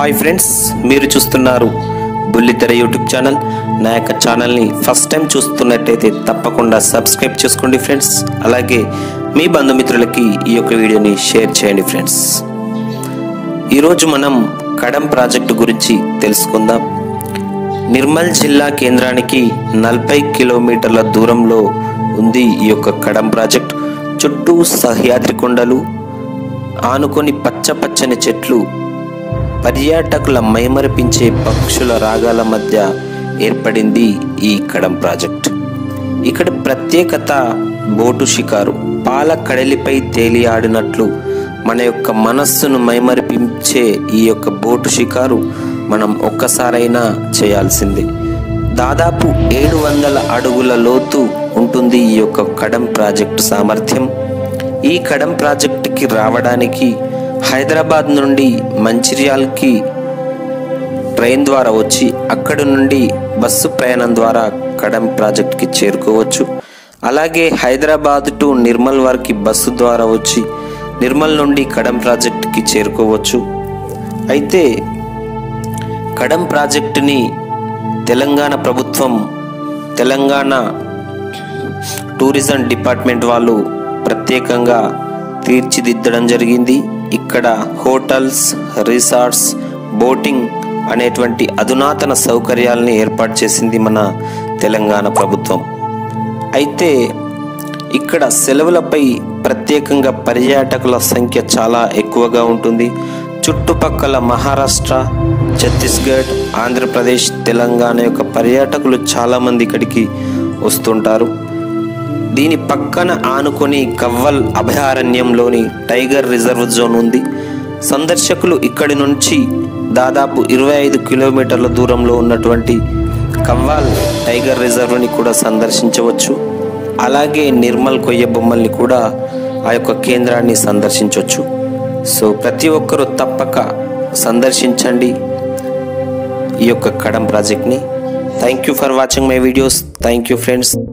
hi friends మీరు చూస్తున్నారు బుల్లితెర యూట్యూబ్ ఛానల్ నా యొక్క ఛానల్ని ఫస్ట్ టైం చూస్తున్నట్టయితే తప్పకుండా సబ్స్క్రైబ్ చేసుకోండి ఫ్రెండ్స్ అలాగే మీ బంధుమిత్రులకి ఈ యొక్క వీడియోని షేర్ చేయండి ఫ్రెండ్స్ ఈరోజు మనం కడం ప్రాజెక్టు గురించి తెలుసుకుందాం నిర్మల్ జిల్లా కేంద్రానికి నలభై కిలోమీటర్ల దూరంలో ఉంది ఈ యొక్క కడం ప్రాజెక్ట్ చుట్టూ సహ్యాద్రి కొండలు ఆనుకొని పచ్చ పచ్చని చెట్లు పర్యాటకుల మైమరిపించే పక్షుల రాగాల మధ్య ఏర్పడింది ఈ కడం ప్రాజెక్ట్ ఇక్కడ ప్రత్యేకత బోటు షికారు పాల కడలిపై తేలియాడినట్లు మన యొక్క మనస్సును మైమరిపించే ఈ యొక్క బోటు షికారు మనం ఒక్కసారైనా చేయాల్సిందే దాదాపు ఏడు వందల అడుగుల లోతు ఉంటుంది ఈ యొక్క కడం ప్రాజెక్టు సామర్థ్యం ఈ కడం ప్రాజెక్టుకి రావడానికి హైదరాబాద్ నుండి మంచిర్యాల్కి ట్రైన్ ద్వారా వచ్చి అక్కడి నుండి బస్సు ప్రయాణం ద్వారా కడం ప్రాజెక్ట్కి చేరుకోవచ్చు అలాగే హైదరాబాద్ టు నిర్మల్ వరకు బస్సు ద్వారా వచ్చి నిర్మల్ నుండి కడం ప్రాజెక్ట్కి చేరుకోవచ్చు అయితే కడం ప్రాజెక్టుని తెలంగాణ ప్రభుత్వం తెలంగాణ టూరిజం డిపార్ట్మెంట్ వాళ్ళు ప్రత్యేకంగా తీర్చిదిద్దడం జరిగింది ఇక్కడ హోటల్స్ రిసార్ట్స్ బోటింగ్ అనేటువంటి అధునాతన సౌకర్యాలని ఏర్పాటు చేసింది మన తెలంగాణ ప్రభుత్వం అయితే ఇక్కడ సెలవులపై ప్రత్యేకంగా పర్యాటకుల సంఖ్య చాలా ఎక్కువగా ఉంటుంది చుట్టుపక్కల మహారాష్ట్ర ఛత్తీస్గఢ్ ఆంధ్రప్రదేశ్ తెలంగాణ యొక్క పర్యాటకులు చాలామంది ఇక్కడికి వస్తుంటారు దీని పక్కన ఆనుకొని కవ్వల్ అభయారణ్యంలోని టైగర్ రిజర్వ్ జోన్ ఉంది సందర్శకులు ఇక్కడి నుంచి దాదాపు ఇరవై ఐదు కిలోమీటర్ల దూరంలో ఉన్నటువంటి కవ్వాల్ టైగర్ రిజర్వ్ని కూడా సందర్శించవచ్చు అలాగే నిర్మల్ కొయ్య బొమ్మల్ని కూడా ఆ యొక్క కేంద్రాన్ని సందర్శించవచ్చు సో ప్రతి ఒక్కరూ తప్పక సందర్శించండి ఈ యొక్క కడం ప్రాజెక్ట్ని thank you for watching my videos thank you friends